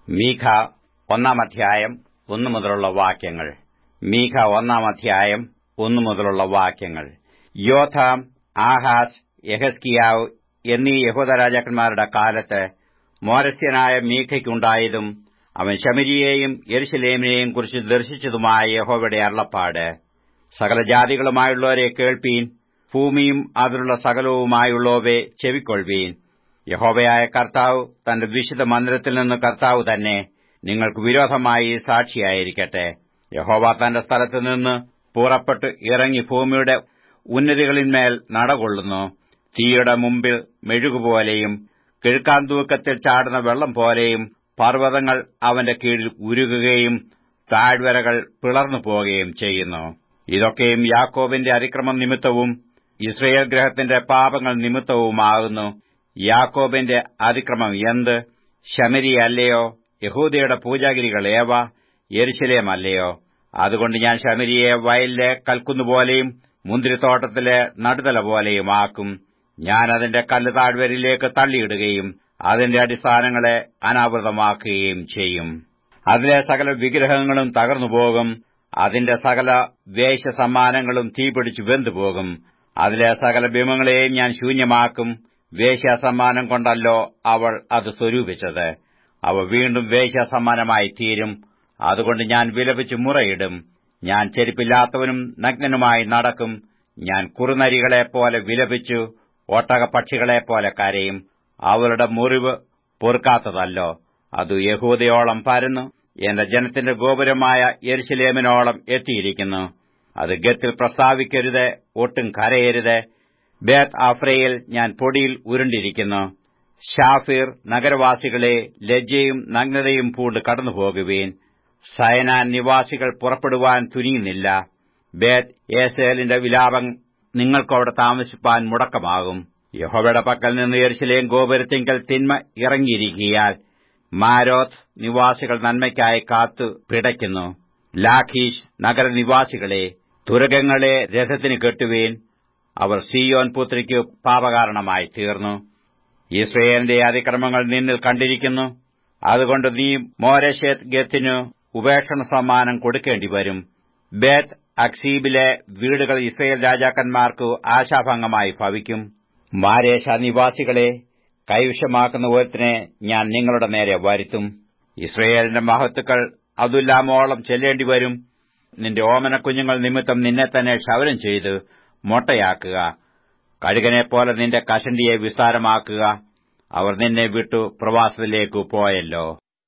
മീഖ ഒന്നാം അധ്യായം ഒന്നു മുതലുള്ള വാക്യങ്ങൾ മീഖ ഒന്നാം അധ്യായം ഒന്നു മുതലുള്ള വാക്യങ്ങൾ യോഥാം ആഹാസ് യഹസ്കിയാവ് എന്നീ യഹൂദ രാജാക്കന്മാരുടെ കാലത്ത് മോരസ്യനായ മീഖയ്ക്കുണ്ടായതും അവൻ ശമരിയെയും യെരുശലേമിനെയും കുറിച്ച് ദർശിച്ചതുമായ യഹോവയുടെ അരുളപ്പാട് സകല ജാതികളുമായുള്ളവരെ കേൾപ്പീൻ ഭൂമിയും അതിലുള്ള സകലവുമായുള്ളവയെ ചെവിക്കൊള്ളുവീൻ യഹോവയായ കർത്താവ് തന്റെ വിശുദ്ധ മന്ദിരത്തിൽ നിന്ന് കർത്താവ് തന്നെ നിങ്ങൾക്ക് വിരോധമായി സാക്ഷിയായിരിക്കട്ടെ യഹോവ തന്റെ സ്ഥലത്ത് നിന്ന് പുറപ്പെട്ട് ഇറങ്ങി ഭൂമിയുടെ ഉന്നതികളിന്മേൽ നടകൊള്ളുന്നു തീയുടെ മുമ്പിൽ മെഴുകുപോലെയും കിഴക്കാന്തൂക്കത്തിൽ ചാടുന്ന വെള്ളം പോലെയും പർവ്വതങ്ങൾ അവന്റെ കീഴിൽ ഉരുകുകയും താഴ്വരകൾ പിളർന്നു പോവുകയും ചെയ്യുന്നു ഇതൊക്കെയും യാക്കോബിന്റെ അതിക്രമം നിമിത്തവും ഇസ്രയേൽ ഗ്രഹത്തിന്റെ പാപങ്ങൾ നിമിത്തവുമാകുന്നു യാക്കോബിന്റെ അതിക്രമം എന്ത് ശമരിയല്ലയോ യഹൂദയുടെ പൂജാഗിരികൾ ഏവ യെരുശലേമല്ലയോ അതുകൊണ്ട് ഞാൻ ശമരിയെ വയലിലെ കൽക്കുന്നുപോലെയും മുന്തിരിത്തോട്ടത്തിലെ നടുതല പോലെയും ആക്കും ഞാൻ അതിന്റെ കല്ല് താഴ്വരയിലേക്ക് തള്ളിയിടുകയും അതിന്റെ അടിസ്ഥാനങ്ങളെ അനാവൃതമാക്കുകയും ചെയ്യും അതിലെ സകല വിഗ്രഹങ്ങളും തകർന്നുപോകും അതിന്റെ സകല വേശ്യസമ്മാനങ്ങളും തീപിടിച്ചു വെന്തുപോകും അതിലെ സകല ബിംബങ്ങളെയും ഞാൻ ശൂന്യമാക്കും വേശ്യാസമ്മാനം കൊണ്ടല്ലോ അവൾ അത് സ്വരൂപിച്ചത് അവ വീണ്ടും വേശ്യാസമ്മാനമായി തീരും അതുകൊണ്ട് ഞാൻ വിലപിച്ച് മുറയിടും ഞാൻ ചെരുപ്പില്ലാത്തവനും നഗ്നനുമായി നടക്കും ഞാൻ കുറുനരികളെപ്പോലെ വിലപിച്ചു ഒട്ടകപ്പക്ഷികളെപ്പോലെ കരയും അവളുടെ മുറിവ് പൊറുക്കാത്തതല്ലോ അത് യഹൂദയോളം പരന്നു എന്റെ ജനത്തിന്റെ ഗോപുരമായ യെരുശലേമിനോളം എത്തിയിരിക്കുന്നു അത് ഗത്തിൽ പ്രസ്താവിക്കരുത് ഒട്ടും കരയരുത് ബേത്ത് ആഫ്രയിൽ ഞാൻ പൊടിയിൽ ഉരുണ്ടിരിക്കുന്നു ഷാഫീർ നഗരവാസികളെ ലജ്ജയും നഗ്നതയും പൂണ്ട് കടന്നുപോകുവീൻ സയനാൻ നിവാസികൾ പുറപ്പെടുവാൻ തുനിയുന്നില്ല ബേത്ത് ഏസേലിന്റെ വിലാപം നിങ്ങൾക്കവിടെ താമസിപ്പാൻ മുടക്കമാകും യഹോവയുടെ പക്കൽ നിന്ന് യെരുശലേം ഗോപുരത്തിങ്കൽ തിന്മ ഇറങ്ങിയിരിക്കിയാൽ മാരോത്ത് നിവാസികൾ നന്മയ്ക്കായി കാത്തു പിടയ്ക്കുന്നു ലാഖീഷ് നഗരനിവാസികളെ തുരകങ്ങളെ രഥത്തിന് കെട്ടുവീൻ അവർ സിയോൻ പുത്രിക്ക് പാപകാരണമായി തീർന്നു ഇസ്രയേലിന്റെ അതിക്രമങ്ങൾ നിന്നിൽ കണ്ടിരിക്കുന്നു അതുകൊണ്ട് നീ മോരഷേത് ഗത്തിനു ഉപേക്ഷണ സമ്മാനം കൊടുക്കേണ്ടി വരും ബേത്ത് അക്സീബിലെ വീടുകൾ ഇസ്രയേൽ രാജാക്കന്മാർക്ക് ആശാഭംഗമായി ഭവിക്കും മാരേഷ നിവാസികളെ കൈവശമാക്കുന്ന ഒരുത്തിനെ ഞാൻ നിങ്ങളുടെ നേരെ വരുത്തും ഇസ്രയേലിന്റെ മഹത്തുക്കൾ അതുല്ലാമോളം ചെല്ലേണ്ടി വരും നിന്റെ ഓമന കുഞ്ഞുങ്ങൾ നിമിത്തം നിന്നെ തന്നെ ക്ഷൗരം ചെയ്ത് മൊട്ടയാക്കുക കഴുകനെപ്പോലെ നിന്റെ കഷണ്ടിയെ വിസ്താരമാക്കുക അവർ നിന്നെ വിട്ടു പ്രവാസത്തിലേക്കു പോയല്ലോ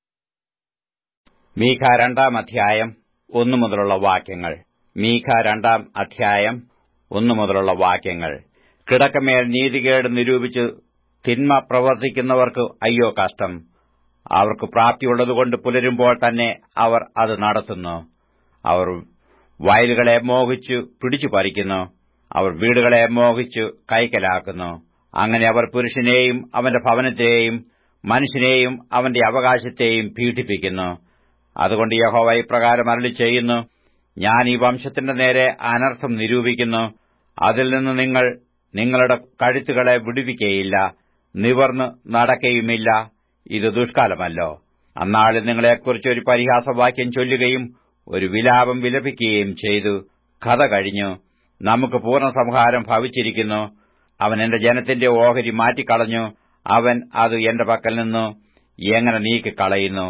മീഖ രണ്ടാം അധ്യായം ഒന്നു മുതലുള്ള വാക്യങ്ങൾ മീഖ രണ്ടാം അധ്യായം ഒന്നു മുതലുള്ള വാക്യങ്ങൾ കിടക്കമേൽ നീതികേട് നിരൂപിച്ച് തിന്മ പ്രവർത്തിക്കുന്നവർക്ക് അയ്യോ കഷ്ടം അവർക്ക് പ്രാപ്തിയുള്ളതുകൊണ്ട് പുലരുമ്പോൾ തന്നെ അവർ അത് നടത്തുന്നു അവർ വയലുകളെ മോഹിച്ചു പിടിച്ചു പറിക്കുന്നു അവർ വീടുകളെ മോഹിച്ചു കൈക്കലാക്കുന്നു അങ്ങനെ അവർ പുരുഷനെയും അവന്റെ ഭവനത്തെയും മനുഷ്യനെയും അവന്റെ അവകാശത്തെയും പീഡിപ്പിക്കുന്നു അതുകൊണ്ട് യഹോവ ഇപ്രകാരം അരളി ചെയ്യുന്നു ഞാൻ ഈ വംശത്തിന്റെ നേരെ അനർത്ഥം നിരൂപിക്കുന്നു അതിൽ നിന്ന് നിങ്ങൾ നിങ്ങളുടെ കഴുത്തുകളെ വിടുവിക്കയില്ല നിവർന്ന് നടക്കയുമില്ല ഇത് ദുഷ്കാലമല്ലോ അന്നാളിൽ നിങ്ങളെക്കുറിച്ച് ഒരു പരിഹാസവാക്യം ചൊല്ലുകയും ഒരു വിലാപം വിലപിക്കുകയും ചെയ്തു കഥ കഴിഞ്ഞു നമുക്ക് പൂർണ്ണ സംഹാരം ഭവിച്ചിരിക്കുന്നു അവൻ എന്റെ ജനത്തിന്റെ ഓഹരി മാറ്റിക്കളഞ്ഞു അവൻ അത് എന്റെ പക്കൽ നിന്നു എങ്ങനെ നീക്കിക്കളയുന്നു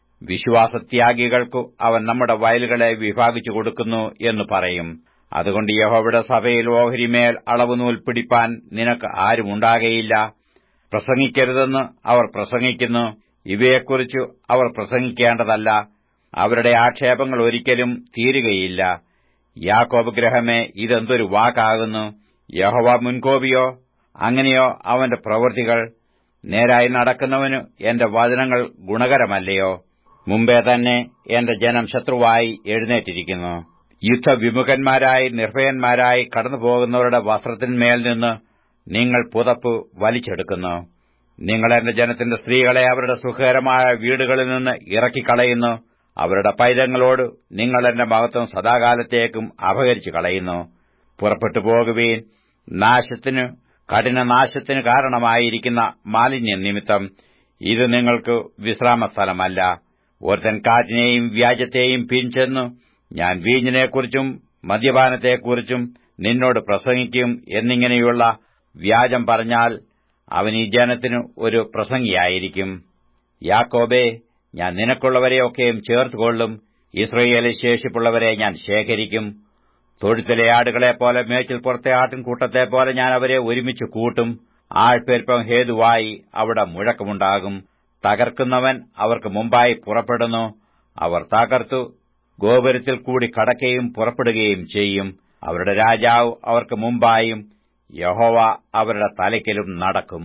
വിശ്വാസത്യാഗികൾക്കു അവൻ നമ്മുടെ വയലുകളെ വിഭാഗിച്ചു കൊടുക്കുന്നു എന്ന് പറയും അതുകൊണ്ട് യഹോവയുടെ സഭയിൽ ഓഹരിമേൽ അളവുനൂൽ പിടിപ്പാൻ നിനക്ക് ആരുമുണ്ടാകയില്ല പ്രസംഗിക്കരുതെന്ന് അവർ പ്രസംഗിക്കുന്നു ഇവയെക്കുറിച്ചു അവർ പ്രസംഗിക്കേണ്ടതല്ല അവരുടെ ആക്ഷേപങ്ങൾ ഒരിക്കലും തീരുകയില്ല യാക്കോബ് ഗ്രഹമേ ഇതെന്തൊരു വാക്കാകുന്നു യഹോവ മുൻകോപിയോ അങ്ങനെയോ അവന്റെ പ്രവൃത്തികൾ നേരായി നടക്കുന്നവനു എന്റെ വചനങ്ങൾ ഗുണകരമല്ലയോ മുമ്പേ തന്നെ എന്റെ ജനം ശത്രുവായി എഴുന്നേറ്റിരിക്കുന്നു യുദ്ധവിമുഖന്മാരായി നിർഭയന്മാരായി കടന്നുപോകുന്നവരുടെ വസ്ത്രത്തിന്മേൽ നിന്ന് നിങ്ങൾ പുതപ്പ് വലിച്ചെടുക്കുന്നു നിങ്ങൾ എന്റെ ജനത്തിന്റെ സ്ത്രീകളെ അവരുടെ സുഖകരമായ വീടുകളിൽ നിന്ന് ഇറക്കിക്കളയുന്നു അവരുടെ പൈതങ്ങളോട് നിങ്ങൾ എന്റെ മഹത്വം സദാകാലത്തേക്കും അപഹരിച്ചു കളയുന്നു പുറപ്പെട്ടു പോകുവീൻ നാശത്തിനു കഠിനനാശത്തിനു കാരണമായിരിക്കുന്ന മാലിന്യ നിമിത്തം ഇത് നിങ്ങൾക്ക് വിശ്രാമസ്ഥലമല്ല ഒരുത്തൻ കാറ്റിനെയും വ്യാജത്തെയും പിൻചെന്നു ഞാൻ വീഞ്ഞിനെക്കുറിച്ചും മദ്യപാനത്തെക്കുറിച്ചും നിന്നോട് പ്രസംഗിക്കും എന്നിങ്ങനെയുള്ള വ്യാജം പറഞ്ഞാൽ അവൻ ഈ ജനത്തിനു ഒരു പ്രസംഗിയായിരിക്കും യാക്കോബേ ഞാൻ നിനക്കുള്ളവരെയൊക്കെയും ചേർത്തുകൊള്ളും ഇസ്രയേലിൽ ശേഷിപ്പുള്ളവരെ ഞാൻ ശേഖരിക്കും തൊഴുത്തിലെ ആടുകളെപ്പോലെ മേച്ചിൽ പുറത്തെ ആട്ടിൻകൂട്ടത്തെപ്പോലെ ഞാൻ അവരെ ഒരുമിച്ച് കൂട്ടും ആൾപ്പെരുപ്പം ഹേതുവായി അവിടെ മുഴക്കമുണ്ടാകും തകർക്കുന്നവൻ അവർക്ക് മുമ്പായി പുറപ്പെടുന്നു അവർ തകർത്തു ഗോപുരത്തിൽ കൂടി കടക്കുകയും പുറപ്പെടുകയും ചെയ്യും അവരുടെ രാജാവ് അവർക്ക് മുമ്പായും യഹോവ അവരുടെ തലയ്ക്കലും നടക്കും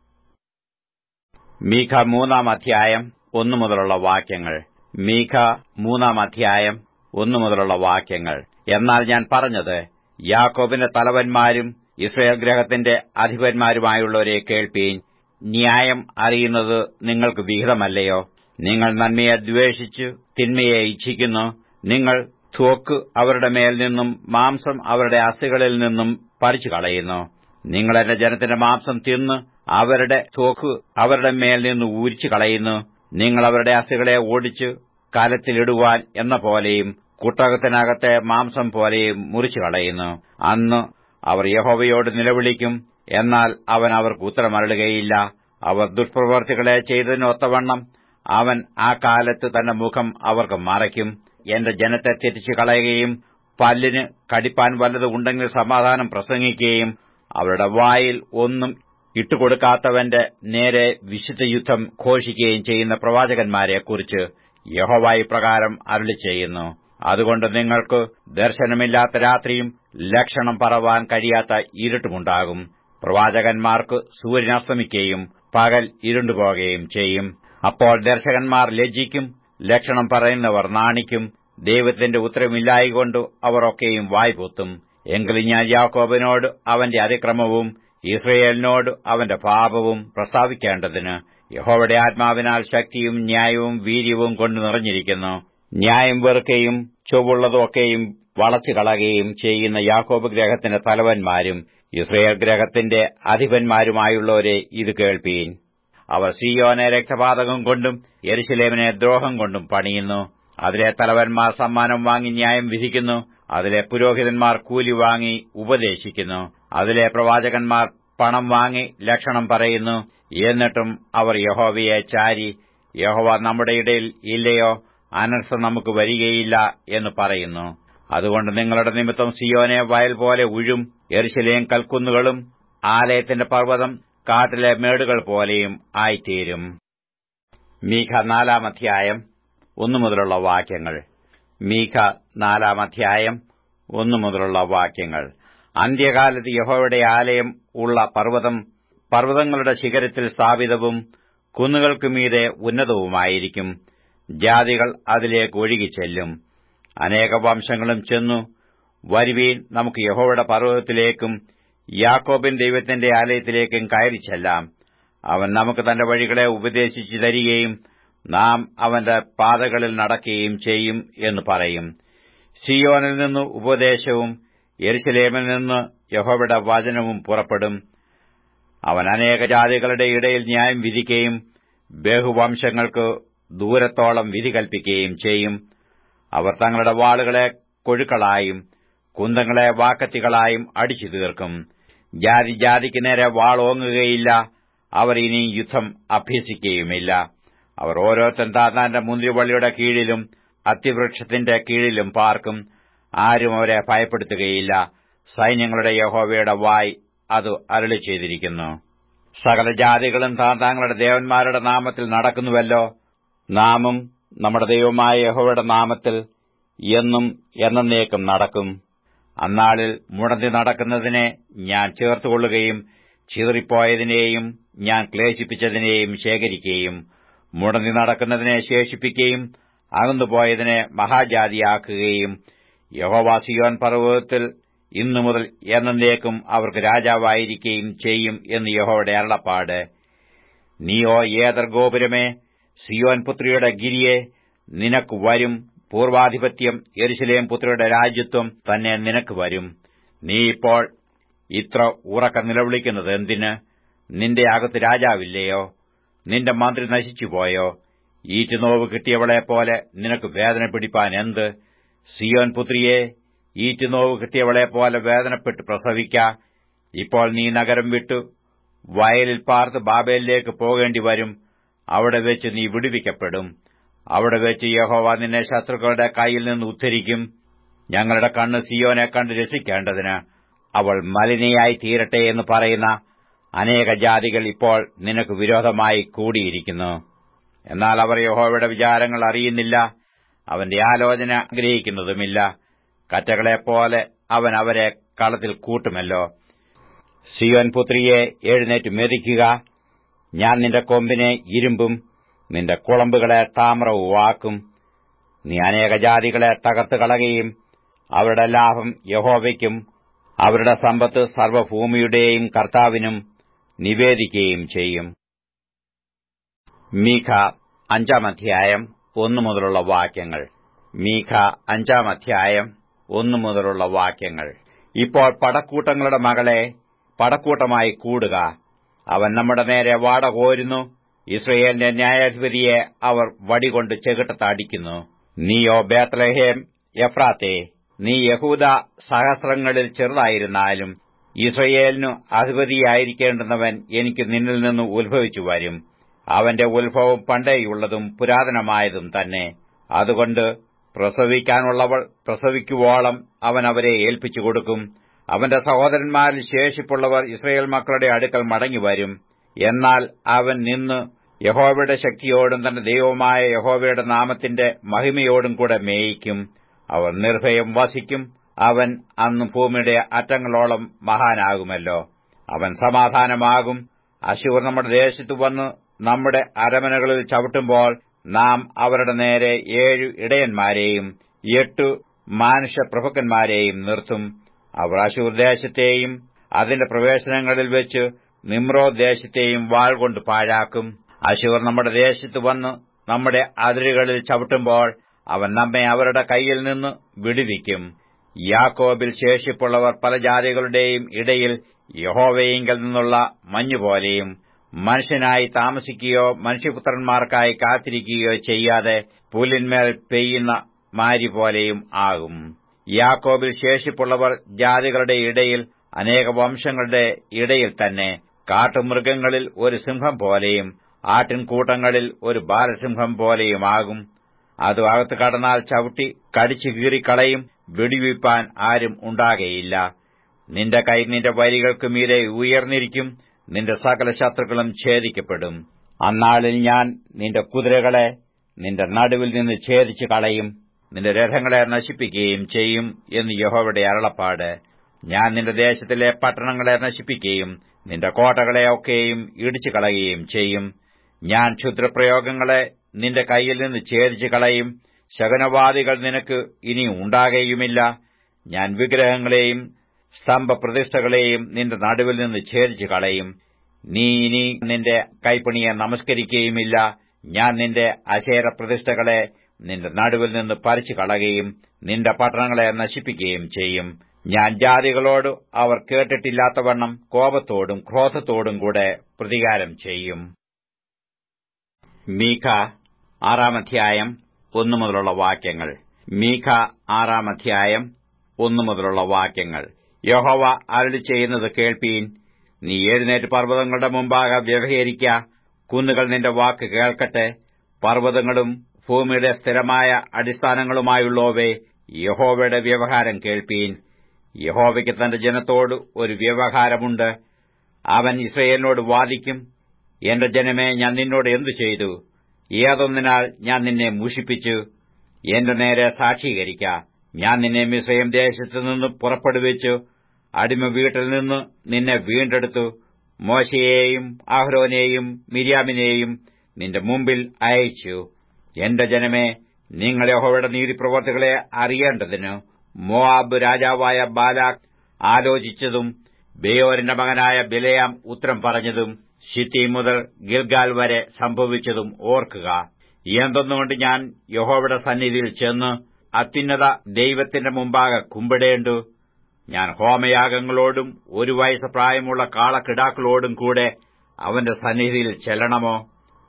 മീഖ മൂന്നാം അധ്യായം ഒന്നു മുതലുള്ള വാക്യങ്ങൾ മീഖ മൂന്നാം അധ്യായം ഒന്നു മുതലുള്ള വാക്യങ്ങൾ എന്നാൽ ഞാൻ പറഞ്ഞത് യാക്കോബിന്റെ തലവന്മാരും ഇസ്രയേൽ ഗ്രഹത്തിന്റെ അധിപന്മാരുമായുള്ളവരെ കേൾപ്പീൻ ന്യായം അറിയുന്നത് നിങ്ങൾക്ക് വിഹിതമല്ലയോ നിങ്ങൾ നന്മയെ ദ്വേഷിച്ചു തിന്മയെ ഇച്ഛിക്കുന്നു നിങ്ങൾ ത്വക്ക് അവരുടെ മേൽ നിന്നും മാംസം അവരുടെ അസ്ഥികളിൽ നിന്നും പറിച്ചു കളയുന്നു നിങ്ങൾ എന്റെ ജനത്തിന്റെ മാംസം തിന്ന് അവരുടെ ത്വക്ക് അവരുടെ മേൽ നിന്ന് ഊരിച്ചു കളയുന്നു നിങ്ങൾ അവരുടെ അസ്ഥികളെ ഓടിച്ചു കലത്തിലിടുവാൻ എന്ന പോലെയും കുട്ടകത്തിനകത്തെ മാംസം പോലെയും മുറിച്ചു കളയുന്നു അന്ന് അവർ യഹോവയോട് നിലവിളിക്കും എന്നാൽ അവൻ അവർക്ക് ഉത്തരമരളുകയില്ല അവർ ദുഷ്പ്രവർത്തികളെ ചെയ്തതിനൊത്തവണ്ണം അവൻ ആ കാലത്ത് തന്റെ മുഖം അവർക്ക് മറയ്ക്കും എന്റെ ജനത്തെ തെറ്റിച്ചു കളയുകയും പല്ലിന് കടിപ്പാൻ വല്ലത് ഉണ്ടെങ്കിൽ സമാധാനം പ്രസംഗിക്കുകയും അവരുടെ വായിൽ ഒന്നും ഇട്ടുകൊടുക്കാത്തവന്റെ നേരെ വിശുദ്ധ യുദ്ധം ഘോഷിക്കുകയും ചെയ്യുന്ന പ്രവാചകന്മാരെക്കുറിച്ച് യഹോവായി പ്രകാരം അരുളി ചെയ്യുന്നു അതുകൊണ്ട് നിങ്ങൾക്ക് ദർശനമില്ലാത്ത രാത്രിയും ലക്ഷണം പറവാൻ കഴിയാത്ത ഇരുട്ടുമുണ്ടാകും പ്രവാചകന്മാർക്ക് സൂര്യൻ അസ്തമിക്കുകയും പകൽ ഇരുണ്ടുപോകുകയും ചെയ്യും അപ്പോൾ ദർശകന്മാർ ലജ്ജിക്കും ലക്ഷണം പറയുന്നവർ നാണിക്കും ദൈവത്തിന്റെ ഉത്തരമില്ലായികൊണ്ടു അവർ ഒക്കെയും വായ്പൊത്തും എങ്കിലും ഞാൻ യാക്കോബിനോട് അവന്റെ അതിക്രമവും ഇസ്രയേലിനോട് അവന്റെ പാപവും പ്രസ്താവിക്കേണ്ടതിന് യഹോവയുടെ ആത്മാവിനാൽ ശക്തിയും ന്യായവും വീര്യവും കൊണ്ട് നിറഞ്ഞിരിക്കുന്നു ന്യായം വെറുക്കുകയും ചൊവ്വുള്ളതൊക്കെയും വളച്ചു കളയുകയും ചെയ്യുന്ന യാക്കോബ് ഗ്രഹത്തിന്റെ തലവന്മാരും ഇസ്രയേൽ ഗ്രഹത്തിന്റെ അധിപന്മാരുമായുള്ളവരെ ഇത് കേൾപ്പീൻ അവർ സിയോനെ രക്തപാതകം കൊണ്ടും യെരുശലേമിനെ ദ്രോഹം കൊണ്ടും പണിയുന്നു അതിലെ തലവന്മാർ സമ്മാനം വാങ്ങി ന്യായം വിധിക്കുന്നു അതിലെ പുരോഹിതന്മാർ കൂലി വാങ്ങി ഉപദേശിക്കുന്നു അതിലെ പ്രവാചകന്മാർ പണം വാങ്ങി ലക്ഷണം പറയുന്നു എന്നിട്ടും അവർ യഹോവയെ ചാരി യഹോവ നമ്മുടെ ഇടയിൽ ഇല്ലയോ അനർത്ഥം നമുക്ക് വരികയില്ല എന്ന് പറയുന്നു അതുകൊണ്ട് നിങ്ങളുടെ നിമിത്തം സിയോനെ വയൽ പോലെ ഉഴും എരിശിലേം കൽക്കുന്നുകളും ആലയത്തിന്റെ പർവ്വതം കാട്ടിലെ മേടുകൾ പോലെയും ആയിത്തീരും മീഖ നാലാം അധ്യായം ഒന്നു മുതലുള്ള വാക്യങ്ങൾ മീഖ നാലാം അധ്യായം ഒന്നു മുതലുള്ള വാക്യങ്ങൾ അന്ത്യകാലത്ത് യഹോവയുടെ ആലയം ഉള്ള പർവ്വതം പർവ്വതങ്ങളുടെ ശിഖരത്തിൽ സ്ഥാപിതവും കുന്നുകൾക്കു മീതെ ഉന്നതവുമായിരിക്കും ജാതികൾ അതിലേക്ക് ഒഴുകിച്ചെല്ലും അനേക വംശങ്ങളും ചെന്നു വരുവീൻ നമുക്ക് യഹോവയുടെ പർവ്വതത്തിലേക്കും യാക്കോബിൻ ദൈവത്തിന്റെ ആലയത്തിലേക്കും കയറി ചെല്ലാം അവൻ നമുക്ക് തന്റെ വഴികളെ ഉപദേശിച്ചു തരികയും നാം അവന്റെ പാതകളിൽ നടക്കുകയും ചെയ്യും എന്ന് പറയും സിയോനിൽ നിന്ന് ഉപദേശവും യെരുസലേമിൽ നിന്ന് യഹോവയുടെ വചനവും പുറപ്പെടും അവൻ അനേക ജാതികളുടെ ഇടയിൽ ന്യായം വിധിക്കുകയും ബഹുവംശങ്ങൾക്ക് ദൂരത്തോളം വിധി കൽപ്പിക്കുകയും ചെയ്യും അവർ തങ്ങളുടെ വാളുകളെ കൊഴുക്കളായും കുന്തങ്ങളെ വാക്കത്തികളായും അടിച്ചു തീർക്കും ജാതി ജാതിക്ക് നേരെ വാളോങ്ങുകയില്ല അവർ ഇനി യുദ്ധം അഭ്യസിക്കുകയുമില്ല അവർ ഓരോരുത്തൻ താത്താന്റെ മുന്തിരിവള്ളിയുടെ കീഴിലും അത്തിവൃക്ഷത്തിന്റെ കീഴിലും പാർക്കും ആരും അവരെ ഭയപ്പെടുത്തുകയില്ല സൈന്യങ്ങളുടെ യഹോവയുടെ വായ് അത് അരളി ചെയ്തിരിക്കുന്നു സകല ജാതികളും താന്താങ്ങളുടെ ദേവന്മാരുടെ നാമത്തിൽ നടക്കുന്നുവല്ലോ നാമും നമ്മുടെ ദൈവമായ യഹോവയുടെ നാമത്തിൽ എന്നും എന്നേക്കും നടക്കും അന്നാളിൽ മുടന്തി നടക്കുന്നതിനെ ഞാൻ ചേർത്തുകൊള്ളുകയും ചിതറിപ്പോയതിനെയും ഞാൻ ക്ലേശിപ്പിച്ചതിനെയും ശേഖരിക്കുകയും മുടന്തി നടക്കുന്നതിനെ ശേഷിപ്പിക്കുകയും അകന്നുപോയതിനെ മഹാജാതിയാക്കുകയും യഹോവാസിയോൻ പർവ്വതത്തിൽ ഇന്നു മുതൽ എന്നേക്കും അവർക്ക് രാജാവായിരിക്കുകയും ചെയ്യും എന്ന് യഹോയുടെ അരുളപ്പാട് നീയോ ഏതർ ഗോപുരമേ സിയോൻ പുത്രിയുടെ ഗിരിയെ നിനക്ക് വരും പൂർവാധിപത്യം യെരുശലേം പുത്രിയുടെ രാജ്യത്വം തന്നെ നിനക്ക് വരും നീ ഇപ്പോൾ ഇത്ര ഉറക്ക നിലവിളിക്കുന്നത് എന്തിന് നിന്റെ അകത്ത് രാജാവില്ലയോ നിന്റെ മന്ത്രി നശിച്ചുപോയോ ഈറ്റുനോവ് കിട്ടിയവളെപ്പോലെ നിനക്ക് വേദന പിടിപ്പാൻ എന്ത് സിയോൻ പുത്രിയെ ഈറ്റുനോവ് കിട്ടിയവളെപ്പോലെ വേദനപ്പെട്ട് പ്രസവിക്ക ഇപ്പോൾ നീ നഗരം വിട്ടു വയലിൽ പാർത്ത് ബാബേലിലേക്ക് പോകേണ്ടി വരും അവിടെ വെച്ച് നീ വിടുവിക്കപ്പെടും അവിടെ വെച്ച് യഹോവ നിന്നെ ശത്രുക്കളുടെ കയ്യിൽ നിന്ന് ഉദ്ധരിക്കും ഞങ്ങളുടെ കണ്ണ് സിയോനെ കണ്ട് രസിക്കേണ്ടതിന് അവൾ മലിനയായി തീരട്ടെ എന്ന് പറയുന്ന അനേക ജാതികൾ ഇപ്പോൾ നിനക്ക് വിരോധമായി കൂടിയിരിക്കുന്നു എന്നാൽ അവർ യഹോവയുടെ വിചാരങ്ങൾ അറിയുന്നില്ല അവന്റെ ആലോചന ആഗ്രഹിക്കുന്നതുമില്ല കറ്റകളെപ്പോലെ അവൻ അവരെ കളത്തിൽ കൂട്ടുമല്ലോ സിയോൻ പുത്രിയെ എഴുന്നേറ്റ് മെതിക്കുക ഞാൻ നിന്റെ കൊമ്പിനെ ഇരുമ്പും നിന്റെ കുളമ്പുകളെ താമ്രവുമാക്കും നീ അനേക ജാതികളെ തകർത്ത് കളയുകയും അവരുടെ ലാഭം യഹോവയ്ക്കും അവരുടെ സമ്പത്ത് സർവ്വഭൂമിയുടെയും കർത്താവിനും നിവേദിക്കുകയും ചെയ്യും മീഖ അഞ്ചാം അധ്യായം ഒന്നു മുതലുള്ള വാക്യങ്ങൾ മീഖ അഞ്ചാം അധ്യായം ഒന്നു മുതലുള്ള വാക്യങ്ങൾ ഇപ്പോൾ പടക്കൂട്ടങ്ങളുടെ മകളെ പടക്കൂട്ടമായി കൂടുക അവൻ നമ്മുടെ നേരെ വാട കോരുന്നു ഇസ്രയേലിന്റെ ന്യായാധിപതിയെ അവർ വടികൊണ്ട് ചെകിട്ടത്തടിക്കുന്നു നീയോ ബേത്ലഹേം എഫ്രാത്തെ നീ യഹൂദ സഹസ്രങ്ങളിൽ ചെറുതായിരുന്നാലും ഇസ്രയേലിനു അധിപതിയായിരിക്കേണ്ടുന്നവൻ എനിക്ക് നിന്നിൽ നിന്ന് ഉത്ഭവിച്ചു വരും അവന്റെ ഉത്ഭവം പണ്ടേയുള്ളതും പുരാതനമായതും തന്നെ അതുകൊണ്ട് പ്രസവിക്കാനുള്ളവൾ പ്രസവിക്കുവോളം അവൻ അവരെ ഏൽപ്പിച്ചു കൊടുക്കും അവന്റെ സഹോദരന്മാരിൽ ശേഷിപ്പുള്ളവർ ഇസ്രയേൽ മക്കളുടെ അടുക്കൽ മടങ്ങിവരും എന്നാൽ അവൻ നിന്ന് യഹോവയുടെ ശക്തിയോടും തന്റെ ദൈവമായ യഹോവയുടെ നാമത്തിന്റെ മഹിമയോടും കൂടെ മേയിക്കും അവർ നിർഭയം വസിക്കും അവൻ അന്ന് ഭൂമിയുടെ അറ്റങ്ങളോളം മഹാനാകുമല്ലോ അവൻ സമാധാനമാകും അശൂർ നമ്മുടെ ദേശത്തു വന്ന് നമ്മുടെ അരമനകളിൽ ചവിട്ടുമ്പോൾ നാം അവരുടെ നേരെ ഏഴു ഇടയന്മാരെയും എട്ടു മാനുഷപ്രഭുക്കന്മാരെയും നിർത്തും അവർ അശൂർ ദേശത്തെയും അതിന്റെ പ്രവേശനങ്ങളിൽ വെച്ച് നിമ്രോ ദേശത്തെയും വാൾ കൊണ്ട് പാഴാക്കും അശൂർ നമ്മുടെ ദേശത്ത് വന്ന് നമ്മുടെ അതിരുകളിൽ ചവിട്ടുമ്പോൾ അവൻ നമ്മെ അവരുടെ കൈയിൽ നിന്ന് വിടുവിക്കും യാക്കോബിൽ ശേഷിപ്പുള്ളവർ പല ജാതികളുടെയും ഇടയിൽ യഹോവയെങ്കിൽ നിന്നുള്ള മഞ്ഞുപോലെയും മനുഷ്യനായി താമസിക്കുകയോ മനുഷ്യപുത്രന്മാർക്കായി കാത്തിരിക്കുകയോ ചെയ്യാതെ പുലിന്മേൽ പെയ്യുന്ന മാരി പോലെയും ആകും യാക്കോബിൽ ശേഷിപ്പുള്ളവർ ജാതികളുടെ ഇടയിൽ അനേക വംശങ്ങളുടെ ഇടയിൽ തന്നെ കാട്ടുമൃഗങ്ങളിൽ ഒരു സിംഹം പോലെയും ആട്ടിൻകൂട്ടങ്ങളിൽ ഒരു ബാലസിംഹം പോലെയുമാകും അത് അകത്ത് കടന്നാൽ ചവിട്ടി കടിച്ചു കീറിക്കളയും വെടിവയ്പ്പാൻ ആരും ഉണ്ടാകയില്ല നിന്റെ കൈ നിന്റെ വരികൾക്ക് മീതെ ഉയർന്നിരിക്കും നിന്റെ സകല ശത്രുക്കളും ഛേദിക്കപ്പെടും അന്നാളിൽ ഞാൻ നിന്റെ കുതിരകളെ നിന്റെ നടുവിൽ നിന്ന് ഛേദിച്ചു കളയും നിന്റെ രഥങ്ങളെ നശിപ്പിക്കുകയും ചെയ്യും എന്ന് യഹോവയുടെ അരുളപ്പാട് ഞാൻ നിന്റെ ദേശത്തിലെ പട്ടണങ്ങളെ നശിപ്പിക്കുകയും നിന്റെ കോട്ടകളെ ഒക്കെയും ഇടിച്ചു കളയുകയും ചെയ്യും ഞാൻ ക്ഷുദ്രപ്രയോഗങ്ങളെ നിന്റെ കൈയിൽ നിന്ന് ഛേദിച്ചു കളയും ശകനവാദികൾ നിനക്ക് ഇനി ഉണ്ടാകുകയുമില്ല ഞാൻ വിഗ്രഹങ്ങളെയും സ്തംഭപ്രതിഷ്ഠകളെയും നിന്റെ നടുവിൽ നിന്ന് ഛേദിച്ചു കളയും നീ ഇനി നിന്റെ കൈപ്പണിയെ നമസ്കരിക്കുകയുമില്ല ഞാൻ നിന്റെ അശേര പ്രതിഷ്ഠകളെ നിന്റെ നടുവിൽ നിന്ന് പറിച്ചു കളയുകയും നിന്റെ പട്ടണങ്ങളെ നശിപ്പിക്കുകയും ചെയ്യും ഞാൻ ജാതികളോട് അവർ കേട്ടിട്ടില്ലാത്തവണ്ണം കോപത്തോടും ക്രോധത്തോടും കൂടെ പ്രതികാരം ചെയ്യും മീഖ ആറാം അധ്യായം ഒന്നു മുതലുള്ള വാക്യങ്ങൾ മീഖ ആറാം അധ്യായം ഒന്നു മുതലുള്ള വാക്യങ്ങൾ യഹോവ അരളി ചെയ്യുന്നത് കേൾപ്പീൻ നീ എഴുന്നേറ്റ് പർവ്വതങ്ങളുടെ മുമ്പാകെ വ്യവഹരിക്ക കുന്നുകൾ നിന്റെ വാക്ക് കേൾക്കട്ടെ പർവ്വതങ്ങളും ഭൂമിയുടെ സ്ഥിരമായ അടിസ്ഥാനങ്ങളുമായുള്ളവേ യഹോവയുടെ വ്യവഹാരം കേൾപ്പീൻ യഹോവയ്ക്ക് തന്റെ ജനത്തോട് ഒരു വ്യവഹാരമുണ്ട് അവൻ ഇസ്രയേലിനോട് വാദിക്കും എന്റെ ജനമേ ഞാൻ നിന്നോട് എന്തു ചെയ്തു ഏതൊന്നിനാൽ ഞാൻ നിന്നെ മൂഷിപ്പിച്ചു എന്റെ നേരെ സാക്ഷീകരിക്ക ഞാൻ നിന്നെ മിസ്രയം ദേശത്തു നിന്ന് പുറപ്പെടുവിച്ചു അടിമ വീട്ടിൽ നിന്ന് നിന്നെ വീണ്ടെടുത്തു മോശയെയും ആഹ്രോനെയും മിര്യാമിനെയും നിന്റെ മുമ്പിൽ അയച്ചു എന്റെ ജനമേ നിങ്ങൾ യഹോവയുടെ നീതിപ്രവർത്തികളെ അറിയേണ്ടതിന് മോവാബ് രാജാവായ ബാലാഖ് ആലോചിച്ചതും ബേയോരിന്റെ മകനായ ബിലയാം ഉത്തരം പറഞ്ഞതും ഷിത്തി മുതൽ ഗിൽഗാൽ വരെ സംഭവിച്ചതും ഓർക്കുക എന്തൊന്നുകൊണ്ട് ഞാൻ യഹോവയുടെ സന്നിധിയിൽ ചെന്ന് അത്യുന്നത ദൈവത്തിന്റെ മുമ്പാകെ കുമ്പിടേണ്ടു ഞാൻ ഹോമയാഗങ്ങളോടും ഒരു വയസ്സ് പ്രായമുള്ള കാളക്കിടാക്കളോടും കൂടെ അവന്റെ സന്നിധിയിൽ ചെല്ലണമോ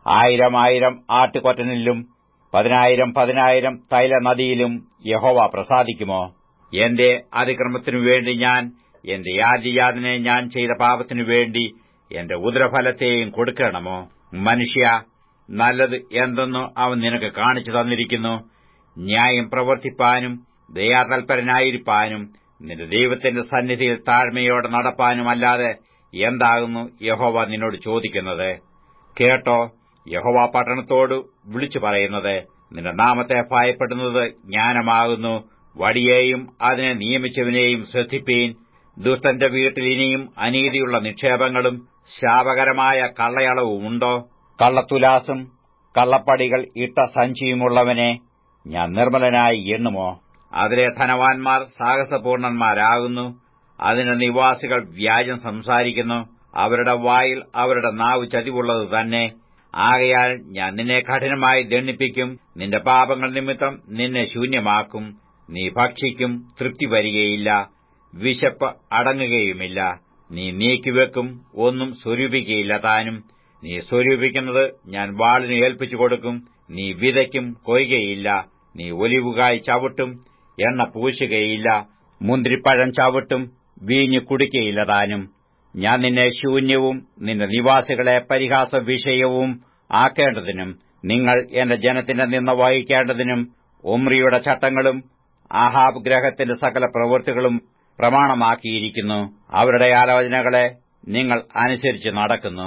ആയിരം ആയിരം ആട്ടുകൊറ്റനിലും പതിനായിരം പതിനായിരം തൈല നദിയിലും യഹോവ പ്രസാദിക്കുമോ എന്റെ അതിക്രമത്തിനു വേണ്ടി ഞാൻ എന്റെ യാതിയാതിനെ ഞാൻ ചെയ്ത പാപത്തിനു വേണ്ടി എന്റെ ഉദരഫലത്തെയും കൊടുക്കണമോ മനുഷ്യ നല്ലത് എന്തെന്ന് അവൻ നിനക്ക് കാണിച്ചു തന്നിരിക്കുന്നു ന്യായം പ്രവർത്തിപ്പാനും ദയാതൽപരനായിരിക്കാനും നിന്റെ ദൈവത്തിന്റെ സന്നിധിയിൽ താഴ്മയോടെ നടപ്പാനും അല്ലാതെ എന്താകുന്നു യഹോവ നിന്നോട് ചോദിക്കുന്നത് കേട്ടോ യഹോവ പട്ടണത്തോട് വിളിച്ചു പറയുന്നത് നിന്റെ നാമത്തെ ഭയപ്പെടുന്നത് ജ്ഞാനമാകുന്നു വടിയെയും അതിനെ നിയമിച്ചവനെയും ശ്രദ്ധിപ്പീൻ ദുഷ്ടന്റെ വീട്ടിൽ ഇനിയും അനീതിയുള്ള നിക്ഷേപങ്ങളും ശാപകരമായ കള്ളയളവുമുണ്ടോ കള്ളത്തുലാസും കള്ളപ്പടികൾ ഇട്ട സഞ്ചിയുമുള്ളവനെ ഞാൻ നിർമ്മലനായി എണ്ണുമോ അതിലെ ധനവാന്മാർ സാഹസപൂർണന്മാരാകുന്നു അതിന്റെ നിവാസികൾ വ്യാജം സംസാരിക്കുന്നു അവരുടെ വായിൽ അവരുടെ നാവ് ചതിവുള്ളത് തന്നെ ആകയാൽ ഞാൻ നിന്നെ കഠിനമായി ദണ്ണിപ്പിക്കും നിന്റെ പാപങ്ങൾ നിമിത്തം നിന്നെ ശൂന്യമാക്കും നീ ഭക്ഷിക്കും തൃപ്തി വരികയില്ല വിശപ്പ് അടങ്ങുകയുമില്ല നീ നീക്കിവെക്കും ഒന്നും സ്വരൂപിക്കയില്ല താനും നീ സ്വരൂപിക്കുന്നത് ഞാൻ വാളിന് ഏൽപ്പിച്ചു കൊടുക്കും നീ വിതയ്ക്കും കൊയ്യുകയില്ല നീ ഒലിവുകായി ചവിട്ടും എണ്ണ പൂശുകയില്ല മുന്തിരിപ്പഴം ചവിട്ടും വീഞ്ഞു കുടിക്കയില്ല താനും ഞാൻ നിന്നെ ശൂന്യവും നിന്റെ നിവാസികളെ പരിഹാസ വിഷയവും ആക്കേണ്ടതിനും നിങ്ങൾ എന്റെ ജനത്തിന്റെ നിന്ന വഹിക്കേണ്ടതിനും ഉമ്രിയുടെ ചട്ടങ്ങളും ആഹാബ് ഗ്രഹത്തിന്റെ സകല പ്രവൃത്തികളും പ്രമാണമാക്കിയിരിക്കുന്നു അവരുടെ ആലോചനകളെ നിങ്ങൾ അനുസരിച്ച് നടക്കുന്നു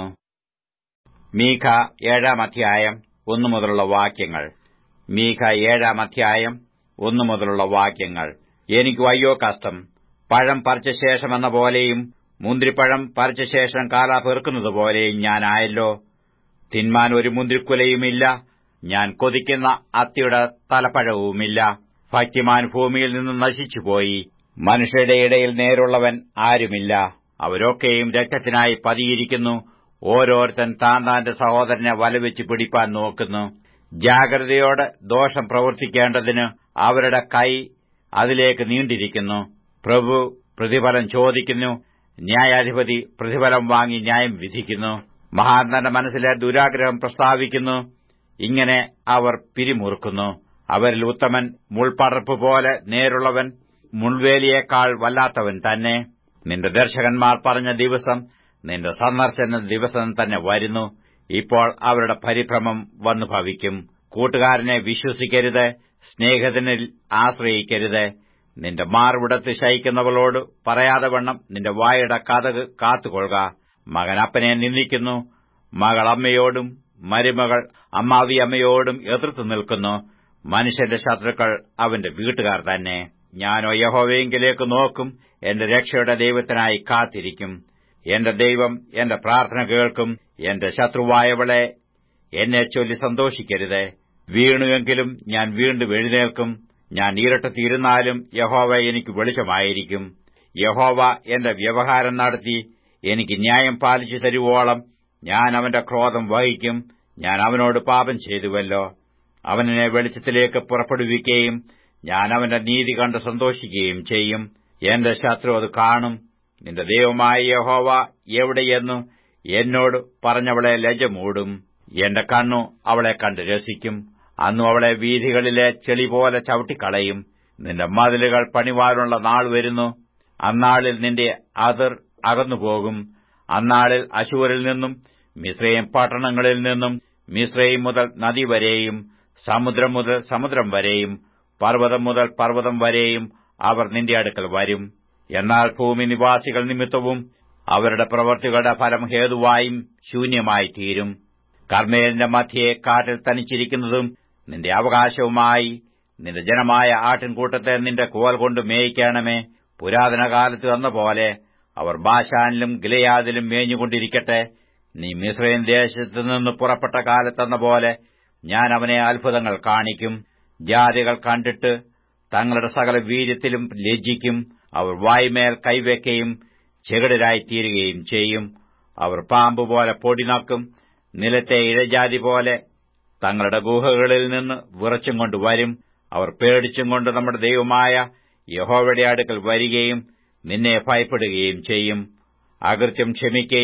മീഖ ഏഴാം അധ്യായം ഒന്നു മുതലുള്ള വാക്യങ്ങൾ മീഖ ഏഴാം അധ്യായം ഒന്നു മുതലുള്ള വാക്യങ്ങൾ എനിക്ക് വയ്യോ കഷ്ടം പഴം പറിച്ച ശേഷം എന്ന പോലെയും മുന്തിരിപ്പഴം പറിച്ച ശേഷം കാല പെറുക്കുന്നതുപോലെയും ഞാനായല്ലോ തിന്മാൻ ഒരു മുന്തിരിക്കുലയുമില്ല ഞാൻ കൊതിക്കുന്ന അത്തിയുടെ തലപ്പഴവുമില്ല ഭക്തിമാൻ ഭൂമിയിൽ നിന്ന് നശിച്ചുപോയി മനുഷ്യരുടെ ഇടയിൽ നേരുള്ളവൻ ആരുമില്ല അവരൊക്കെയും രക്തത്തിനായി പതിയിരിക്കുന്നു ഓരോരുത്തൻ താൻ താന്റെ സഹോദരനെ വലവെച്ച് പിടിപ്പാൻ നോക്കുന്നു ജാഗ്രതയോടെ ദോഷം പ്രവർത്തിക്കേണ്ടതിന് അവരുടെ കൈ അതിലേക്ക് നീണ്ടിരിക്കുന്നു പ്രഭു പ്രതിഫലം ചോദിക്കുന്നു ന്യായാധിപതി പ്രതിഫലം വാങ്ങി ന്യായം വിധിക്കുന്നു മഹാൻ തന്റെ മനസ്സിലെ ദുരാഗ്രഹം പ്രസ്താവിക്കുന്നു ഇങ്ങനെ അവർ പിരിമുറുക്കുന്നു അവരിൽ ഉത്തമൻ മുൾപടർപ്പ് പോലെ നേരുള്ളവൻ മുൾവേലിയേക്കാൾ വല്ലാത്തവൻ തന്നെ നിന്റെ ദർശകന്മാർ പറഞ്ഞ ദിവസം നിന്റെ സന്ദർശന ദിവസം തന്നെ വരുന്നു ഇപ്പോൾ അവരുടെ പരിഭ്രമം വന്നു ഭവിക്കും കൂട്ടുകാരനെ വിശ്വസിക്കരുത് സ്നേഹിതനിൽ ആശ്രയിക്കരുത് നിന്റെ മാർവിടത്ത് ശയിക്കുന്നവളോട് പറയാതെ വണ്ണം നിന്റെ വായുടെ കഥക് കാത്തുകൊള്ളുക മകൻ അപ്പനെ നിന്ദിക്കുന്നു മകൾ അമ്മയോടും മരുമകൾ അമ്മാവി അമ്മയോടും എതിർത്ത് നിൽക്കുന്നു മനുഷ്യന്റെ ശത്രുക്കൾ അവന്റെ വീട്ടുകാർ തന്നെ ഞാനോ യഹോവയെങ്കിലേക്ക് നോക്കും എന്റെ രക്ഷയുടെ ദൈവത്തിനായി കാത്തിരിക്കും എന്റെ ദൈവം എന്റെ പ്രാർത്ഥന കേൾക്കും എന്റെ ശത്രുവായവളെ എന്നെ ചൊല്ലി സന്തോഷിക്കരുത് വീണുവെങ്കിലും ഞാൻ വീണ്ടും എഴുന്നേൽക്കും ഞാൻ ഇരട്ടത്തിയിരുന്നാലും യഹോവ എനിക്ക് വെളിച്ചമായിരിക്കും യഹോവ എന്റെ വ്യവഹാരം നടത്തി എനിക്ക് ന്യായം പാലിച്ചു തരുവോളം ഞാൻ അവന്റെ ക്രോധം വഹിക്കും ഞാൻ അവനോട് പാപം ചെയ്തുവല്ലോ അവനെ വെളിച്ചത്തിലേക്ക് പുറപ്പെടുവിക്കുകയും ഞാൻ അവന്റെ നീതി കണ്ട് സന്തോഷിക്കുകയും ചെയ്യും എന്റെ ശത്രു അത് കാണും നിന്റെ ദൈവമായ യഹോവ എവിടെയെന്നു എന്നോട് പറഞ്ഞവളെ ലജ മൂടും എന്റെ കണ്ണു അവളെ കണ്ട് രസിക്കും അന്നു അവളെ വീഥികളിലെ ചെളി പോലെ ചവിട്ടിക്കളയും നിന്റെ മതിലുകൾ പണിവാനുള്ള നാൾ വരുന്നു അന്നാളിൽ നിന്റെ അതിർ അകന്നുപോകും അന്നാളിൽ അശൂരിൽ നിന്നും മിശ്രയും പട്ടണങ്ങളിൽ നിന്നും മിശ്രയും മുതൽ നദി വരെയും സമുദ്രം മുതൽ സമുദ്രം വരെയും പർവ്വതം മുതൽ പർവ്വതം വരെയും അവർ നിന്റെ അടുക്കൽ വരും എന്നാൽ ഭൂമി നിവാസികൾ നിമിത്തവും അവരുടെ പ്രവൃത്തികളുടെ ഫലം ഹേതുവായും ശൂന്യമായി തീരും കർമ്മേലിന്റെ മധ്യയെ കാട്ടിൽ തനിച്ചിരിക്കുന്നതും നിന്റെ അവകാശവുമായി നിന്റെ ജനമായ ആട്ടിൻകൂട്ടത്തെ നിന്റെ കോൽ കൊണ്ട് മേയിക്കണമേ പുരാതന കാലത്ത് എന്ന പോലെ അവർ ബാഷാനിലും ഗിലയാദിലും മേഞ്ഞുകൊണ്ടിരിക്കട്ടെ നീ മിശ്രയും ദേശത്തു നിന്ന് പുറപ്പെട്ട കാലത്തെന്ന പോലെ ഞാൻ അവനെ അത്ഭുതങ്ങൾ കാണിക്കും ജാതികൾ കണ്ടിട്ട് തങ്ങളുടെ സകല വീര്യത്തിലും ലജ്ജിക്കും അവർ വായ്മേൽ കൈവയ്ക്കുകയും ചെകിടരായിത്തീരുകയും ചെയ്യും അവർ പാമ്പുപോലെ പൊടിനക്കും നിലത്തെ ഇഴജാതി പോലെ തങ്ങളുടെ ഗുഹകളിൽ നിന്ന് വിറച്ചും കൊണ്ട് വരും അവർ പേടിച്ചും കൊണ്ട് നമ്മുടെ ദൈവമായ യഹോവയുടെ അടുക്കൽ വരികയും നിന്നെ ഭയപ്പെടുകയും ചെയ്യും അകൃത്യം ക്ഷമിക്കുകയും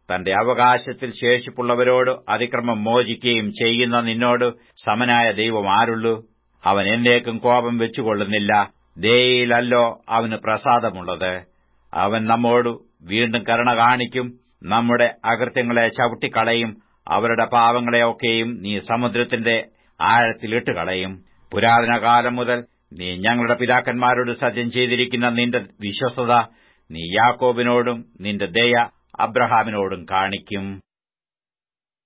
തന്റെ അവകാശത്തിൽ ശേഷിപ്പുള്ളവരോട് അതിക്രമം മോചിക്കുകയും ചെയ്യുന്ന നിന്നോട് സമനായ ദൈവം ആരുള്ളൂ അവൻ എന്നേക്കും കോപം വെച്ചുകൊള്ളുന്നില്ല ദയയിലല്ലോ അവന് പ്രസാദമുള്ളത് അവൻ നമ്മോട് വീണ്ടും കരുണ കാണിക്കും നമ്മുടെ അകൃത്യങ്ങളെ ചവിട്ടിക്കളയും അവരുടെ പാവങ്ങളെയൊക്കെയും നീ സമുദ്രത്തിന്റെ ആഴത്തിലിട്ട് കളയും പുരാതന കാലം മുതൽ നീ ഞങ്ങളുടെ പിതാക്കന്മാരോട് സത്യം ചെയ്തിരിക്കുന്ന നിന്റെ വിശ്വസ്തത നീ യാക്കോബിനോടും നിന്റെ ദയ അബ്രഹാമിനോടും കാണിക്കും